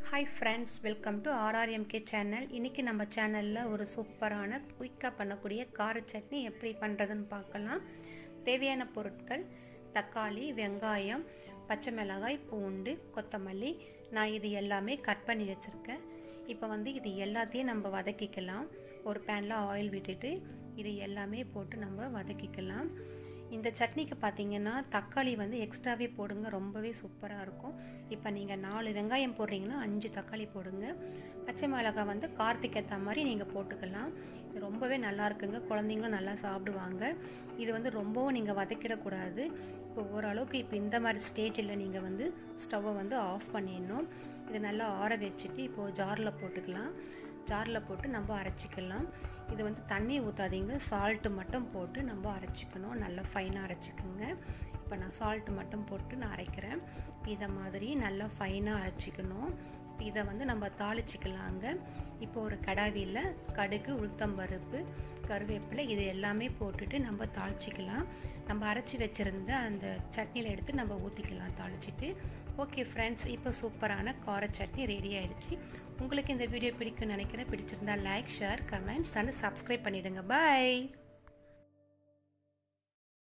hi friends welcome to RRMK channel இன்றைக்கி நம்ம சேனலில் ஒரு சூப்பரான குயிக்காக பண்ணக்கூடிய கார சட்னி எப்படி பண்ணுறதுன்னு பார்க்கலாம் தேவையான பொருட்கள் தக்காளி வெங்காயம் பச்சை மிளகாய் பூண்டு கொத்தமல்லி நான் இது எல்லாமே கட் பண்ணி வச்சுருக்கேன் இப்போ வந்து இது எல்லாத்தையும் நம்ம வதக்கிக்கலாம் ஒரு பேனில் ஆயில் விட்டுட்டு இது எல்லாமே போட்டு நம்ம வதக்கிக்கலாம் இந்த சட்னிக்கு பார்த்தீங்கன்னா தக்காளி வந்து எக்ஸ்ட்ராவே போடுங்க ரொம்பவே சூப்பராக இருக்கும் இப்போ நீங்கள் நாலு வெங்காயம் போடுறீங்கன்னா அஞ்சு தக்காளி போடுங்க பச்சை மிளகாய் வந்து கார்த்திக் ஏற்ற மாதிரி நீங்கள் போட்டுக்கலாம் இது ரொம்பவே நல்லா இருக்குங்க குழந்தைங்களும் நல்லா சாப்பிடுவாங்க இது வந்து ரொம்பவும் நீங்கள் வதக்கிடக்கூடாது இப்போ ஓரளவுக்கு இப்போ இந்த மாதிரி ஸ்டேஜில் நீங்கள் வந்து ஸ்டவ்வை வந்து ஆஃப் பண்ணிடணும் இது நல்லா ஆற வச்சுட்டு இப்போது ஜாரில் போட்டுக்கலாம் ஜாரில் போட்டு நம்ம அரைச்சிக்கலாம் இது வந்து தண்ணி ஊற்றாதீங்க சால்ட்டு மட்டும் போட்டு நம்ம அரைச்சிக்கணும் நல்லா ஃபைனாக அரைச்சிக்கோங்க இப்போ நான் சால்ட்டு மட்டும் போட்டு நான் அரைக்கிறேன் இதை மாதிரி நல்லா ஃபைனாக அரைச்சிக்கணும் இதை வந்து நம்ம தாளிச்சிக்கலாங்க இப்போ ஒரு கடாவியில் கடுகு உளுத்தம்பருப்பு கருவேப்பிலை இது எல்லாமே போட்டுட்டு நம்ம தாளிச்சிக்கலாம் நம்ம அரைச்சி வச்சுருந்த அந்த சட்னியில் எடுத்து நம்ம ஊற்றிக்கலாம் தாளிச்சிட்டு ஓகே ஃப்ரெண்ட்ஸ் இப்போ சூப்பரான கார சட்னி ரெடி ஆயிடுச்சு உங்களுக்கு இந்த வீடியோ பிடிக்கும்னு நினைக்கிறேன் பிடிச்சிருந்தா like share comments and subscribe பண்ணிவிடுங்க பாய்